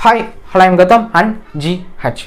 hi hello I'm Gautham and G H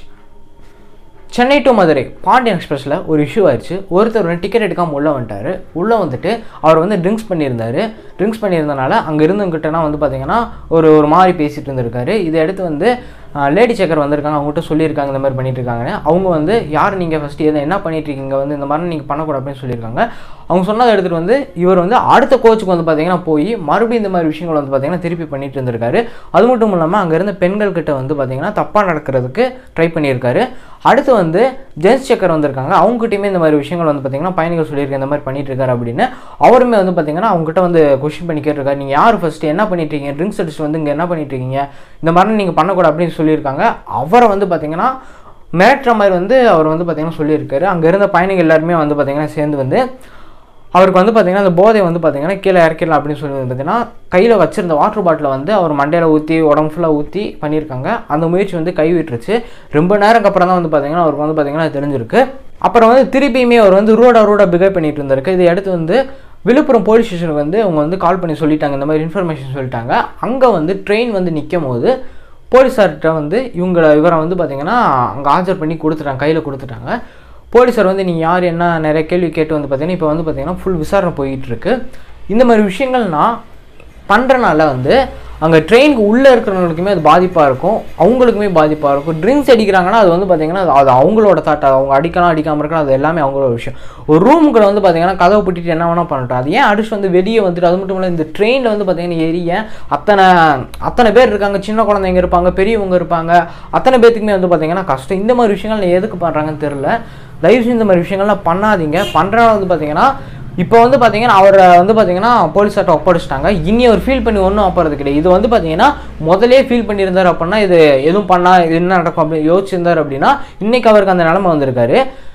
Chennai to Madurai Pandian எக்ஸ்பிரஸில் ஒரு issue ஆயிடுச்சு ஒருத்தர் வந்து டிக்கெட் எடுக்காமல் உள்ளே வந்துட்டார் உள்ளே வந்துட்டு அவர் வந்து ட்ரிங்க்ஸ் பண்ணியிருந்தாரு ட்ரிங்க்ஸ் பண்ணியிருந்தனால அங்கே இருந்தவங்கிட்டனா வந்து பார்த்தீங்கன்னா ஒரு ஒரு மாதிரி பேசிகிட்டு இருந்திருக்காரு இதை அடுத்து வந்து லேடி செக்கர் வந்திருக்காங்க அவங்ககிட்ட சொல்லியிருக்காங்க இந்த மாதிரி பண்ணிட்டு இருக்காங்கன்னு அவங்க வந்து யார் நீங்கள் ஃபஸ்ட்டு எதை என்ன பண்ணிட்டு இருக்கீங்க வந்து இந்த மாதிரி நீங்கள் பண்ணக்கூடாது அப்படின்னு சொல்லியிருக்காங்க அவங்க சொன்னதை எடுத்துகிட்டு வந்து இவர் வந்து அடுத்த கோச்சுக்கு வந்து பார்த்தீங்கன்னா போய் மறுபடியும் இந்த மாதிரி விஷயங்கள் வந்து பார்த்தீங்கன்னா திருப்பி பண்ணிட்டு இருந்திருக்காரு அது மட்டும் இல்லாமல் அங்கே இருந்த பெண்கள் கிட்ட வந்து பார்த்தீங்கன்னா தப்பாக நடக்கிறதுக்கு ட்ரை பண்ணியிருக்காரு அடுத்து வந்து ஜென்ஸ் செக்கர் வந்திருக்காங்க அவங்ககிட்டயுமே இந்த மாதிரி விஷயங்கள் வந்து பார்த்தீங்கன்னா பயணிகள் சொல்லியிருக்க இந்த மாதிரி பண்ணிட்டு இருக்காரு அப்படின்னு அவருமே வந்து பார்த்தீங்கன்னா அவங்ககிட்ட வந்து கொஸ்டின் பண்ணி கேட்டிருக்காரு நீங்கள் யார் ஃபஸ்ட்டு என்ன பண்ணிட்டு இருக்கீங்க ட்ரிங்க்ஸ் அடிச்சுட்டு வந்து இங்கே என்ன பண்ணிட்டு இருக்கீங்க இந்த மாதிரி நீங்கள் பண்ணக்கூடாது அப்படின்னு சொல்லியிருக்காங்க அவரை வந்து பார்த்தீங்கன்னா மிரட்டுற மாதிரி வந்து அவர் வந்து பார்த்தீங்கன்னா சொல்லியிருக்காரு அங்கே இருந்த பயணிகள் எல்லாருமே வந்து பார்த்தீங்கன்னா சேர்ந்து வந்து அவருக்கு வந்து பார்த்தீங்கன்னா அந்த போதை வந்து பார்த்தீங்கன்னா கீழே இறக்கிடலாம் அப்படின்னு சொல்லி வந்து பார்த்தீங்கன்னா கையில் வச்சிருந்த வாட்டர் பாட்டிலை வந்து அவர் மண்டையில் ஊற்றி உடம்பு ஃபுல்லாக ஊற்றி பண்ணியிருக்காங்க அந்த முயற்சி வந்து கைவிட்டுருச்சு ரொம்ப நேரத்துக்கு அப்புறம் தான் வந்து பார்த்தீங்கன்னா அவருக்கு வந்து பார்த்தீங்கன்னா அது தெரிஞ்சிருக்கு அப்புறம் வந்து திருப்பியுமே அவர் வந்து ரூடா ரூடா பிகேவ் பண்ணிட்டு இருந்திருக்கு இதை அடுத்து வந்து விழுப்புரம் போலீஸ் ஸ்டேஷனுக்கு வந்து அவங்க வந்து கால் பண்ணி சொல்லிட்டாங்க இந்த மாதிரி இன்ஃபர்மேஷன் சொல்லிட்டாங்க அங்கே வந்து ட்ரெயின் வந்து நிற்கும் போது போலீஸார்கிட்ட வந்து இவங்களை இவரை வந்து பார்த்தீங்கன்னா அங்கே ஆஜர் பண்ணி கொடுத்துட்டாங்க கையில் கொடுத்துட்டாங்க போலீஸார் வந்து நீங்கள் யார் என்ன நிறைய கேள்வி கேட்டு வந்து பார்த்தீங்கன்னா இப்போ வந்து பார்த்தீங்கன்னா ஃபுல் விசாரணை போயிட்டு இருக்கு இந்த மாதிரி விஷயங்கள்னா பண்ணுறனால வந்து அங்கே ட்ரெயினுக்கு உள்ளே இருக்கிறவங்களுக்குமே அது பாதிப்பாக இருக்கும் அவங்களுக்குமே பாதிப்பாக இருக்கும் ட்ரிங்க்ஸ் அடிக்கிறாங்கன்னா அது வந்து பார்த்தீங்கன்னா அது- அது அவங்களோட தாட் அவங்க அடிக்கலாம் அடிக்காமல் இருக்கலாம் அது எல்லாமே அவங்களோட விஷயம் ஒரு ரூமுக்குள்ள வந்து பார்த்தீங்கன்னா கதவை பூட்டிட்டு என்ன வேணால் பண்ணட்டும் அது ஏன் அடிச்சு வந்து வெளியே வந்துட்டு அது மட்டும் இல்லை இந்த ட்ரெயினில் வந்து பார்த்தீங்கன்னா ஏறி ஏன் அத்தனை அத்தனை பேர் இருக்காங்க சின்ன குழந்தைங்க இருப்பாங்க பெரியவங்க இருப்பாங்க அத்தனை பேத்துக்குமே வந்து பார்த்தீங்கன்னா கஷ்டம் இந்த மாதிரி விஷயங்கள் எதுக்கு பண்ணுறாங்கன்னு தெரில தயவு செஞ்சு இந்த மாதிரி விஷயங்கள்லாம் பண்ணாதீங்க பண்ணுறனால வந்து பார்த்தீங்கன்னா இப்போ வந்து பார்த்தீங்கன்னா அவரை வந்து பார்த்தீங்கன்னா போலீஸார்ட்ட ஒப்படைச்சிட்டாங்க இனி அவர் ஃபீல் பண்ணி ஒன்றும் அப்புறது கிடையாது இது வந்து பார்த்தீங்கன்னா முதலே ஃபீல் பண்ணியிருந்தார் அப்படின்னா இது எதுவும் பண்ணா இது என்ன நடக்கும் அப்படின்னு யோசிச்சிருந்தார் அப்படின்னா இன்னைக்கு அவருக்கு அந்த நிலைமை வந்திருக்காரு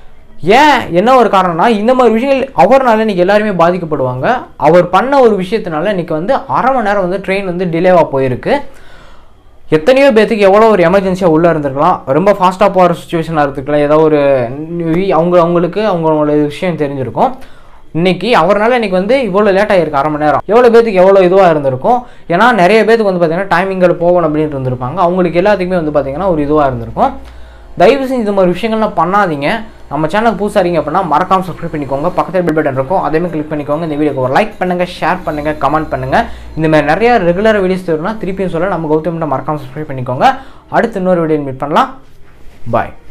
ஏன் என்ன ஒரு காரணம்னா இந்த மாதிரி விஷயங்கள் அவர்னால இன்னைக்கு எல்லாருமே பாதிக்கப்படுவாங்க அவர் பண்ண ஒரு விஷயத்தினால இன்னைக்கு வந்து அரை மணி நேரம் வந்து ட்ரெயின் வந்து டிலேவாக போயிருக்கு எத்தனையோ பேத்துக்கு எவ்வளோ ஒரு எமர்ஜென்சியாக உள்ளே இருந்திருக்கலாம் ரொம்ப ஃபாஸ்ட்டாக போகிற சுச்சுவேஷனாக இருந்துக்கலாம் ஏதோ ஒரு வி- அவங்க அவங்களுக்கு அவங்களோட விஷயம் தெரிஞ்சிருக்கும் இன்னைக்கு அவர்னால இன்னைக்கு வந்து இவ்வளோ லேட் ஆகிருக்கு அரை மணி நேரம் எவ்வளோ பேத்துக்கு எவ்வளோ இதுவாக இருந்திருக்கும் ஏன்னா நிறைய பேத்துக்கு வந்து பார்த்தீங்கன்னா டைமிங்கில் போகணும் அப்படின்ட்டு இருந்திருப்பாங்க அவங்களுக்கு எல்லாத்துக்குமே வந்து பார்த்தீங்கன்னா ஒரு இதுவாக இருந்திருக்கும் தயவு செஞ்சு இந்த மாதிரி விஷயங்கள்லாம் பண்ணாதீங்க நம்ம சேனலுக்கு புதுசாக இருக்கீங்க அப்படின்னா மறக்காம சப்ஸ்கிரைப் பண்ணிக்கோங்க பக்கத்தில் பெல் பட்டன் இருக்கும் அதேமாதிரி கிளிக் பண்ணிக்கோங்க இந்த வீடியோக்கு ஒரு லைக் பண்ணுங்கள் ஷேர் பண்ணுங்கள் கமெண்ட் பண்ணுங்கள் இந்த மாதிரி நிறைய ரெகுலர் வீடியோஸ் தரும்னா திருப்பியும் சொல்ல நம்ம கௌதம்கிட்ட மறக்காம சப்ஸ்கிரைப் பண்ணிக்கோங்க அடுத்து இன்னொரு வீடியோ மீட் பண்ணலாம் பாய்